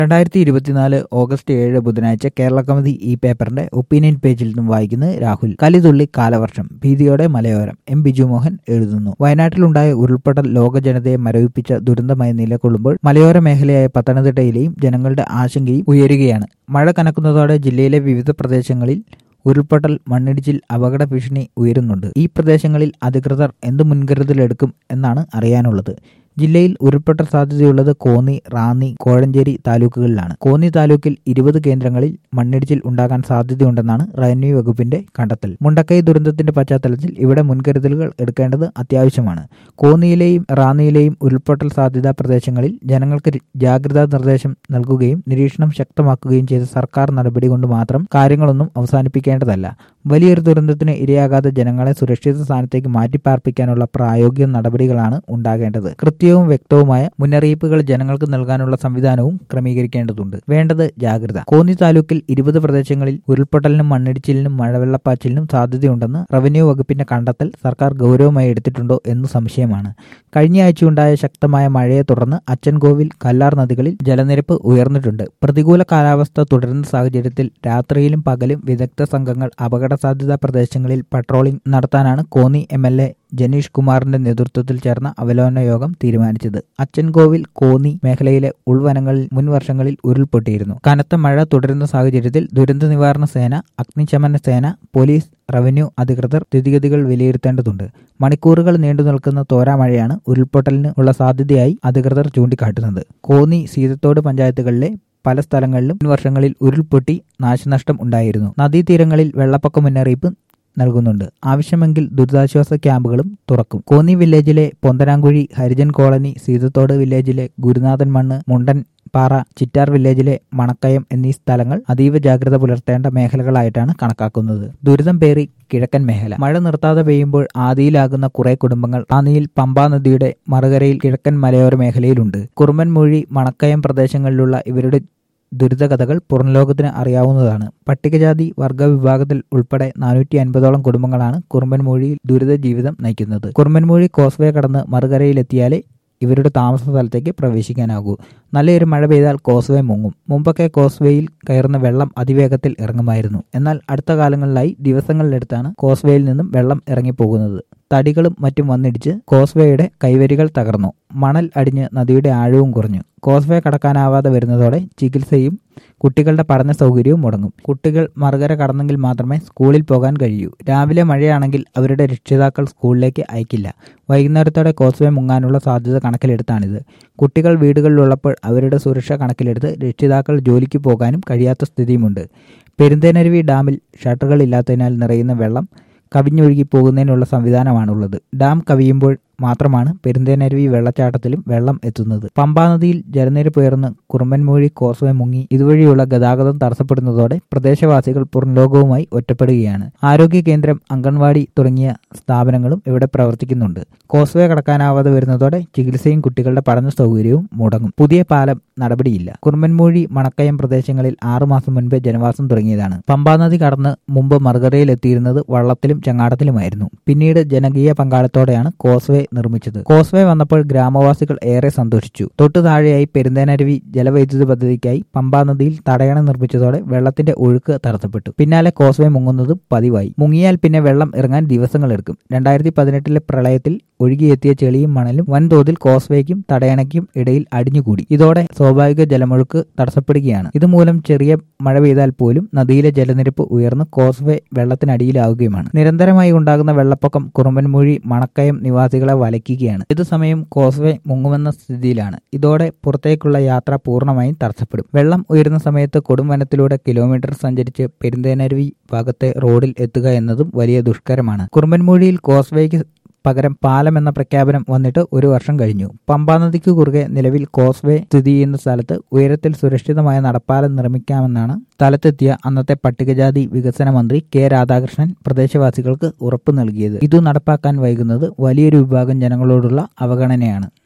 രണ്ടായിരത്തി ഇരുപത്തിനാല് ഓഗസ്റ്റ് ഏഴ് ബുധനാഴ്ച കേരള കൗമുദി ഈ പേപ്പറിന്റെ ഒപ്പീനിയൻ പേജിൽ നിന്നും വായിക്കുന്നത് രാഹുൽ കലിതുള്ളി കാലവർഷം ഭീതിയോടെ മലയോരം എം ബിജു മോഹൻ എഴുതുന്നു വയനാട്ടിലുണ്ടായ ഉരുൾപൊട്ടൽ ലോക ജനതയെ മരവിപ്പിച്ച ദുരന്തമായി നിലകൊള്ളുമ്പോൾ മലയോര മേഖലയായ പത്തനംതിട്ടയിലെയും ജനങ്ങളുടെ ആശങ്കയും ഉയരുകയാണ് മഴ കനക്കുന്നതോടെ ജില്ലയിലെ വിവിധ പ്രദേശങ്ങളിൽ ഉരുൾപൊട്ടൽ മണ്ണിടിച്ചിൽ അപകട ഭീഷണി ഉയരുന്നുണ്ട് ഈ പ്രദേശങ്ങളിൽ അധികൃതർ എന്ത് മുൻകരുതലെടുക്കും എന്നാണ് അറിയാനുള്ളത് ജില്ലയിൽ ഉരുൾപൊട്ടൽ സാധ്യതയുള്ളത് കോന്നി റാന്നി കോഴഞ്ചേരി താലൂക്കുകളിലാണ് കോന്നി താലൂക്കിൽ ഇരുപത് കേന്ദ്രങ്ങളിൽ മണ്ണിടിച്ചിൽ ഉണ്ടാകാൻ സാധ്യതയുണ്ടെന്നാണ് റവന്യൂ വകുപ്പിന്റെ കണ്ടെത്തൽ മുണ്ടക്കൈ ദുരന്തത്തിന്റെ പശ്ചാത്തലത്തിൽ ഇവിടെ മുൻകരുതലുകൾ എടുക്കേണ്ടത് അത്യാവശ്യമാണ് കോന്നിയിലെയും റാന്നിയിലെയും ഉരുൾപൊട്ടൽ സാധ്യതാ പ്രദേശങ്ങളിൽ ജനങ്ങൾക്ക് ജാഗ്രതാ നിർദ്ദേശം നൽകുകയും നിരീക്ഷണം ശക്തമാക്കുകയും ചെയ്ത സർക്കാർ നടപടി കൊണ്ട് മാത്രം കാര്യങ്ങളൊന്നും അവസാനിപ്പിക്കേണ്ടതല്ല വലിയൊരു ദുരന്തത്തിന് ഇരയാകാതെ ജനങ്ങളെ സുരക്ഷിത സ്ഥാനത്തേക്ക് മാറ്റിപ്പാർപ്പിക്കാനുള്ള പ്രായോഗിക നടപടികളാണ് ഉണ്ടാകേണ്ടത് കൃത്യവും വ്യക്തവുമായ മുന്നറിയിപ്പുകൾ ജനങ്ങൾക്ക് നൽകാനുള്ള സംവിധാനവും ക്രമീകരിക്കേണ്ടതുണ്ട് വേണ്ടത് ജാഗ്രത കോന്നി താലൂക്കിൽ ഇരുപത് പ്രദേശങ്ങളിൽ ഉരുൾപൊട്ടലിനും മണ്ണിടിച്ചിലിനും മഴവെള്ളപ്പാച്ചിലിനും സാധ്യതയുണ്ടെന്ന് റവന്യൂ വകുപ്പിന്റെ കണ്ടെത്തൽ സർക്കാർ ഗൗരവമായി എടുത്തിട്ടുണ്ടോ എന്ന് സംശയമാണ് കഴിഞ്ഞ ആഴ്ചയുണ്ടായ ശക്തമായ മഴയെ തുടർന്ന് അച്ചൻകോവിൽ കല്ലാർ നദികളിൽ ജലനിരപ്പ് ഉയർന്നിട്ടുണ്ട് പ്രതികൂല കാലാവസ്ഥ തുടരുന്ന സാഹചര്യത്തിൽ രാത്രിയിലും പകലും വിദഗ്ധ സംഘങ്ങൾ അപകട സാധ്യതാ പ്രദേശങ്ങളിൽ പട്രോളിംഗ് നടത്താനാണ് Konni M L A Janeesh കുമാറിന്റെ നേതൃത്വത്തിൽ ചേർന്ന അവലോകന യോഗം തീരുമാനിച്ചത് അച്ചൻകോവിൽ കോന്നി മേഖലയിലെ ഉൾവനങ്ങളിൽ മുൻ വർഷങ്ങളിൽ ഉരുൾപൊട്ടിയിരുന്നു കനത്ത മഴ തുടരുന്ന സാഹചര്യത്തിൽ ദുരന്ത നിവാരണ സേന അഗ്നിശമന സേന പോലീസ് റവന്യൂ അധികൃതർ സ്ഥിതിഗതികൾ വിലയിരുത്തേണ്ടതുണ്ട് മണിക്കൂറുകൾ നീണ്ടു നിൽക്കുന്ന തോരാമഴയാണ് ഉരുൾപൊട്ടലിന് ഉള്ള സാധ്യതയായി അധികൃതർ ചൂണ്ടിക്കാട്ടുന്നത് കോന്നി സീതത്തോട് പഞ്ചായത്തുകളിലെ പല സ്ഥലങ്ങളിലും മുൻ വർഷങ്ങളിൽ ഉരുൾപൊട്ടി നാശനഷ്ടം ഉണ്ടായിരുന്നു നദീതീരങ്ങളിൽ വെള്ളപ്പൊക്ക മുന്നറിയിപ്പ് നൽകുന്നുണ്ട് ആവശ്യമെങ്കിൽ ദുരിതാശ്വാസ ക്യാമ്പുകളും തുറക്കും കോന്നി വില്ലേജിലെ പൊന്തനാങ്കുഴി ഹരിജൻ കോളനി സീതത്തോട് വില്ലേജിലെ ഗുരുനാഥൻ മണ്ണ് മുണ്ടൻ പാറ ചിറ്റാർ വില്ലേജിലെ മണക്കയം എന്നീ സ്ഥലങ്ങൾ അതീവ ജാഗ്രത പുലർത്തേണ്ട മേഖലകളായിട്ടാണ് കണക്കാക്കുന്നത് ദുരിതം പേറി കിഴക്കൻ മേഖല മഴ നിർത്താതെ പെയ്യുമ്പോൾ ആദിയിലാകുന്ന കുറെ കുടുംബങ്ങൾ റാന്നിയിൽ പമ്പാ നദിയുടെ മറുകരയിൽ കിഴക്കൻ മലയോര മേഖലയിലുണ്ട് കുറുമ്പൻമൂഴി മണക്കയം പ്രദേശങ്ങളിലുള്ള ഇവരുടെ ദുരിതകഥകൾ പുറംലോകത്തിന് അറിയാവുന്നതാണ് പട്ടികജാതി വർഗ വിഭാഗത്തിൽ ഉൾപ്പെടെ നാനൂറ്റി അൻപതോളം കുടുംബങ്ങളാണ് കുറുമ്പൻമൂഴിയിൽ ദുരിത ജീവിതം നയിക്കുന്നത് കുറുമ്പൻമൂഴി കോസ്വേ കടന്ന് മറുകരയിലെത്തിയാലേ ഇവരുടെ താമസ സ്ഥലത്തേക്ക് പ്രവേശിക്കാനാകൂ നല്ലൊരു മഴ പെയ്താൽ കോസ്വേ മുങ്ങും മുമ്പൊക്കെ കോസ്വേയിൽ കയറുന്ന വെള്ളം അതിവേഗത്തിൽ ഇറങ്ങുമായിരുന്നു എന്നാൽ അടുത്ത കാലങ്ങളിലായി ദിവസങ്ങളിലെടുത്താണ് കോസ്വേയിൽ നിന്നും വെള്ളം ഇറങ്ങിപ്പോകുന്നത് തടികളും മറ്റും വന്നിടിച്ച് കോസ്വേയുടെ കൈവരികൾ തകർന്നു മണൽ അടിഞ്ഞ് നദിയുടെ ആഴവും കുറഞ്ഞു കോസ്വേ കടക്കാനാവാതെ വരുന്നതോടെ ചികിത്സയും കുട്ടികളുടെ പഠന സൗകര്യവും മുടങ്ങും കുട്ടികൾ മറുകര കടന്നെങ്കിൽ മാത്രമേ സ്കൂളിൽ പോകാൻ കഴിയൂ രാവിലെ മഴയാണെങ്കിൽ അവരുടെ രക്ഷിതാക്കൾ സ്കൂളിലേക്ക് അയക്കില്ല വൈകുന്നേരത്തോടെ കോസ്വേ മുങ്ങാനുള്ള സാധ്യത കണക്കിലെടുത്താണിത് കുട്ടികൾ വീടുകളിലുള്ളപ്പോൾ അവരുടെ സുരക്ഷ കണക്കിലെടുത്ത് രക്ഷിതാക്കൾ ജോലിക്ക് പോകാനും കഴിയാത്ത സ്ഥിതിയുമുണ്ട് പെരുന്തേനരുവി ഡാമിൽ ഷട്ടറുകൾ ഇല്ലാത്തതിനാൽ നിറയുന്ന വെള്ളം കവിഞ്ഞൊഴുകി പോകുന്നതിനുള്ള സംവിധാനമാണുള്ളത് ഡാം കവിയുമ്പോൾ മാത്രമാണ് പെരുന്തേനരുവി വെള്ളച്ചാട്ടത്തിലും വെള്ളം എത്തുന്നത് പമ്പാനദിയിൽ ജലനിരപ്പ് ഉയർന്ന് കുറുമ്പൻമൂഴി കോസ്വേ മുങ്ങി ഇതുവഴിയുള്ള ഗതാഗതം തടസ്സപ്പെടുന്നതോടെ പ്രദേശവാസികൾ പുറംലോകവുമായി ഒറ്റപ്പെടുകയാണ് ആരോഗ്യ കേന്ദ്രം അംഗൻവാടി തുടങ്ങിയ സ്ഥാപനങ്ങളും ഇവിടെ പ്രവർത്തിക്കുന്നുണ്ട് കോസ്വേ കടക്കാനാവാതെ വരുന്നതോടെ ചികിത്സയും കുട്ടികളുടെ പഠന സൗകര്യവും മുടങ്ങും പുതിയ പാലം നടപടിയില്ല കുറുമ്പൻമൂഴി മണക്കയം പ്രദേശങ്ങളിൽ ആറുമാസം മുൻപേ ജനവാസം തുടങ്ങിയതാണ് പമ്പാനദി കടന്ന് മുമ്പ് മറുകരയിൽ എത്തിയിരുന്നത് വള്ളത്തിലും ചങ്ങാടത്തിലുമായിരുന്നു പിന്നീട് ജനകീയ പങ്കാളിത്തോടെയാണ് കോസ്വേ നിർമ്മിച്ചത് കോസ്വേ വന്നപ്പോൾ ഗ്രാമവാസികൾ ഏറെ സന്തോഷിച്ചു തൊട്ടു താഴെയായി പെരുന്തേനരുവി ജലവൈദ്യുത പദ്ധതിക്കായി പമ്പാ നദിയിൽ തടയണ നിർമ്മിച്ചതോടെ വെള്ളത്തിന്റെ ഒഴുക്ക് തടസ്സപ്പെട്ടു പിന്നാലെ കോസ്വേ മുങ്ങുന്നതും പതിവായി മുങ്ങിയാൽ പിന്നെ വെള്ളം ഇറങ്ങാൻ ദിവസങ്ങളെടുക്കും രണ്ടായിരത്തി പതിനെട്ടിലെ പ്രളയത്തിൽ ഒഴുകിയെത്തിയ ചെളിയും മണലും വൻതോതിൽ കോസ്വേക്കും തടയണയ്ക്കും ഇടയിൽ അടിഞ്ഞുകൂടി ഇതോടെ സ്വാഭാവിക ജലമൊഴുക്ക് തടസ്സപ്പെടുകയാണ് ഇതുമൂലം ചെറിയ മഴ പെയ്താൽ പോലും നദിയിലെ ജലനിരപ്പ് ഉയർന്ന് കോസ്വേ വെള്ളത്തിനടിയിലാവുകയുമാണ് നിരന്തരമായി ഉണ്ടാകുന്ന വെള്ളപ്പൊക്കം കുറുമ്പൻമൂഴി മണക്കയം നിവാസികളെ വലയ്ക്കുകയാണ് ഇതുസമയം കോസ്വേ മുങ്ങുമെന്ന സ്ഥിതിയിലാണ് ഇതോടെ പുറത്തേക്കുള്ള യാത്ര പൂർണ്ണമായും തടസ്സപ്പെടും വെള്ളം ഉയരുന്ന സമയത്ത് കൊടുംവനത്തിലൂടെ കിലോമീറ്റർ സഞ്ചരിച്ച് പെരുന്തേനരുവി ഭാഗത്തെ റോഡിൽ എത്തുക എന്നതും വലിയ ദുഷ്കരമാണ് കുറുമ്പൻമൂഴിയിൽ കോസ്വേക്ക് പകരം പാലം എന്ന പ്രഖ്യാപനം വന്നിട്ട് ഒരു വർഷം കഴിഞ്ഞു പമ്പാ നദിക്ക് കുറുകെ നിലവിൽ കോസ്വേ സ്ഥിതി ചെയ്യുന്ന സ്ഥലത്ത് ഉയരത്തിൽ സുരക്ഷിതമായ നടപ്പാലം നിർമ്മിക്കാമെന്നാണ് സ്ഥലത്തെത്തിയ അന്നത്തെ പട്ടികജാതി വികസന മന്ത്രി കെ രാധാകൃഷ്ണൻ പ്രദേശവാസികൾക്ക് ഉറപ്പ് നൽകിയത് ഇതു നടപ്പാക്കാൻ വൈകുന്നത് വലിയൊരു വിഭാഗം ജനങ്ങളോടുള്ള അവഗണനയാണ്